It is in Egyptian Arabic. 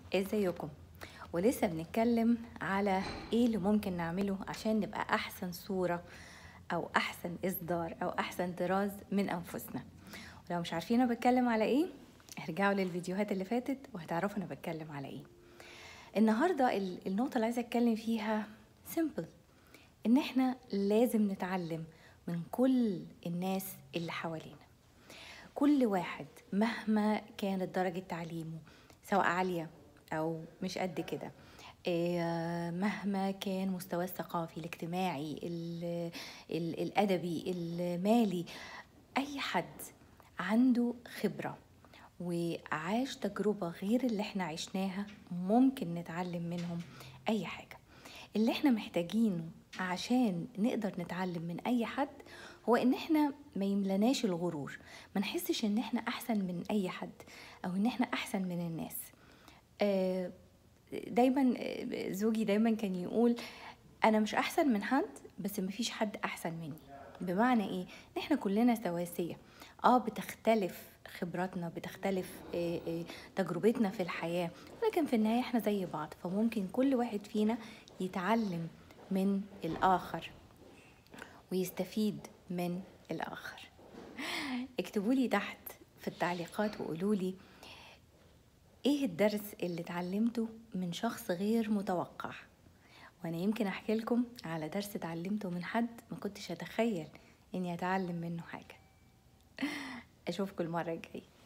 ازيكم ولسه بنتكلم على ايه اللي ممكن نعمله عشان نبقى احسن صورة او احسن اصدار او احسن طراز من انفسنا ولو مش عارفين انا بتكلم على ايه ارجعوا للفيديوهات اللي فاتت وهتعرفوا انا بتكلم على ايه النهارده ال- النقطة اللي عايزة اتكلم فيها سيمبل ان احنا لازم نتعلم من كل الناس اللي حوالينا كل واحد مهما كانت درجة تعليمه سواء عالية أو مش قد كده إيه، مهما كان مستواه الثقافي الاجتماعي ال- ال- الأدبي المالي أي حد عنده خبرة وعاش تجربة غير اللي احنا عشناها ممكن نتعلم منهم أي حاجة اللي احنا محتاجينه عشان نقدر نتعلم من اي حد هو ان احنا ما يملناش الغرور ما نحسش ان احنا احسن من اي حد او ان احنا احسن من الناس آه، دايما آه، زوجي دايما كان يقول انا مش احسن من حد بس مفيش حد احسن مني بمعنى ايه ان احنا كلنا سواسية اه بتختلف خبراتنا بتختلف آه، آه، تجربتنا في الحياة ولكن في النهاية احنا زي بعض فممكن كل واحد فينا يتعلم من الآخر ويستفيد من الآخر اكتبوا لي تحت في التعليقات وقولوا لي ايه الدرس اللي اتعلمته من شخص غير متوقع وانا يمكن احكي لكم على درس اتعلمته من حد ما كنتش اتخيل اني اتعلم منه حاجة اشوفكم المرة الجاية